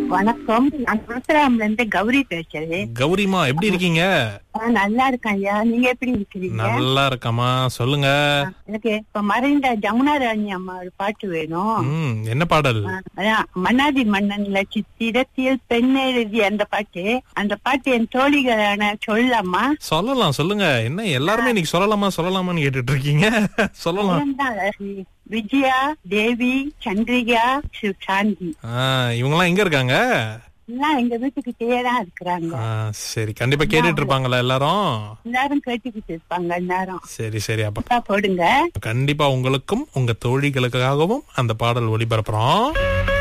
வணக்கம் நான் குளத்துராம்ல இருந்து கௌரி பேசுறேன் கௌரிமா எப்படி இருக்கீங்க ஆ, நல்லா இருக்கேன் ஐயா நீங்க எப்படி இருக்கிறீங்க நல்லா இருக்கமா சொல்லுங்க எனக்கு இப்ப மறைந்த ஜமுனா ராணி அம்மா ஒரு பாட்டு வேணும் ம் என்ன பாடல் ஆ, அதான் மன்னாதி மன்னன்ல சித்திரத்தில் பெண் எழுதி அந்த பாட்டு அந்த பாட்டு என் தோழிகளான சொல்லலாமா சொல்லலாம் சொல்லுங்க என்ன எல்லாருமே இன்னைக்கு சொல்லலாமா சொல்லலாமான்னு கேட்டுட்டு இருக்கீங்க சொல்லலாம் அவன்தான் விஜயா தேவி சந்திரிகா சிவ சாந்தி இவங்க எல்லாம் எங்க இருக்காங்க எல்லாம் எங்க வீட்டுக்கிட்டே தான் இருக்கிறாங்க ஆ, சரி கண்டிப்பா கேட்டுட்டு இருப்பாங்களா எல்லாரும் எல்லாரும் கேட்டுக்கிட்டு இருப்பாங்க எல்லாரும் சரி சரி அப்ப அப்பா போடுங்க கண்டிப்பா உங்களுக்கும் உங்க தோழிகளுக்காகவும் அந்த பாடல் ஒளிபரப்புறோம்